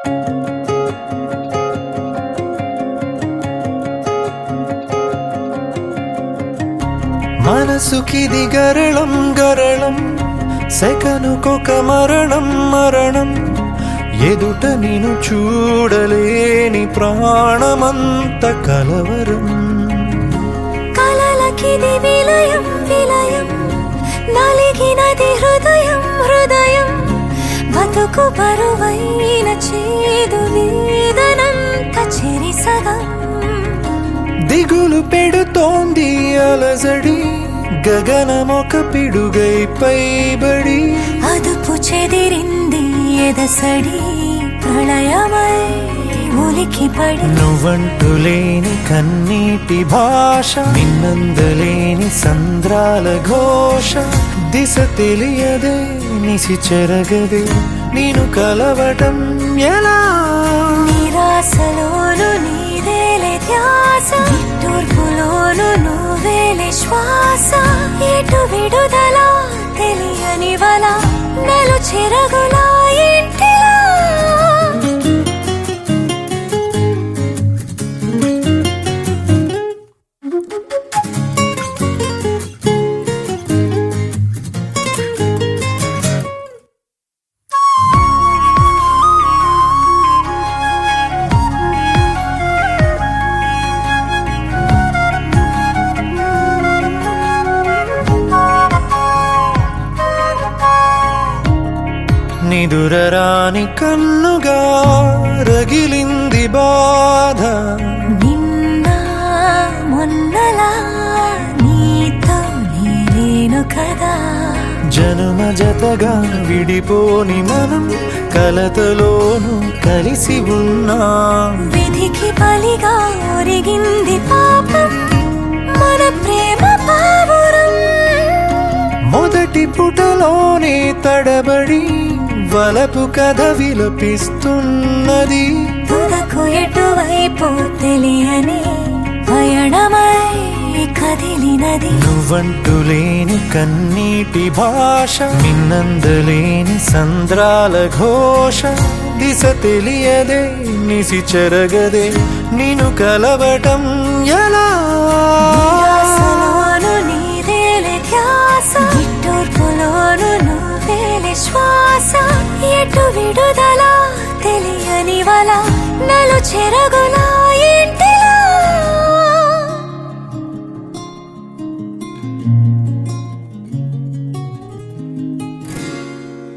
మనసుకిది గరళం గరళం సెకనుకొక మరణం మరణం ఎదుట నిను చూడలేని ప్రాణమంత కలవరం కలలకిది విలయం విలయం నలిగినది హృదయం హృదయం బతుకు బరువైన చేదు వేదనంత చెరిసగం దిగులు పెడుతోంది అలజడి గగనమొక పిడుగై పైబడి అదుపు చెదిరింది ఎదసడి ప్రళయమై ఉలికి పడి నువ్వంటూ లేని కన్నీటి భాష నిన్నందలేని సంద్రాల ఘోష దిశ తెలియదే నిసి చెరగదే నేను కలవటం ఎలా నిరాశలోను నీదేలే ధ్యాస నిట్టూర్పులోను నువ్వేలే శ్వాస ఎటు విడుదల తెలియని వల నలు చెరగులా ఇంటిలా నిదురరాని కన్నుగా రగిలింది బాధ నిన్న మొన్నలా నీతో నేనేను కదా జనుమ జతగా విడిపోని మనం కలతలోను కలిసి ఉన్నాం విధికి బలిగా ఒరిగింది పాపం మన ప్రేమ పావురం మొదటి పుటలోనే తడబడి వలపు కథ విలపిస్తున్నది తుదకు ఎటువైపు తెలియని పయణమై కదిలినది నువ్వంటూ లేని కన్నీటి భాష నిన్నందలేని సంద్రాల ఘోష దిశ తెలియదే నిసి చెరగదే నిన్ను కలవటం ఎలా నిరాశలోను నీదేలే ధ్యాస నిట్టూర్పులోను నువ్వేలే శ్వాస ఎటు విడుదల తెలియని వల నలు చెరగులా